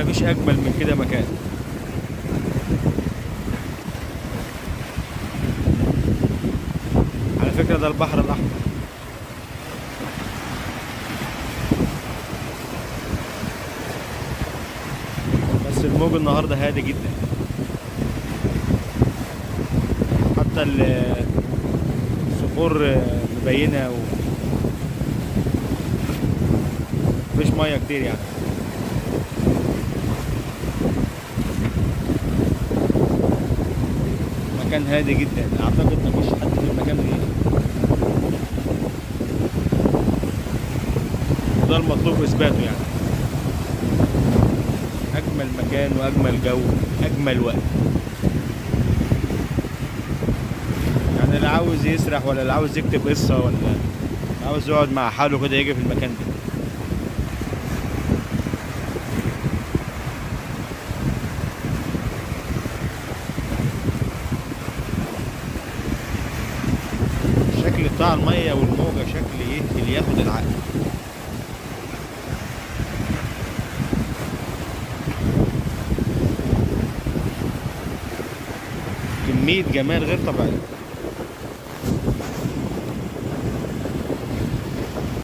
مفيش اجمل من كده مكان على فكرة ده البحر الأحمر بس الموج النهاردة هادي جدا حتى ال- الصخور مبينة و مفيش مية كتير يعني مكان هادي جدا اعتقد مفيش حد في المكان غيري وده المطلوب اثباته يعني اجمل مكان واجمل جو اجمل وقت يعني اللي عاوز يسرح ولا اللي عاوز يكتب قصة ولا اللي عاوز يقعد مع حاله كده يجي في المكان ده الشكل بتاع المية والموجة شكل ايه اللي ياخد العقل كمية جمال غير طبيعية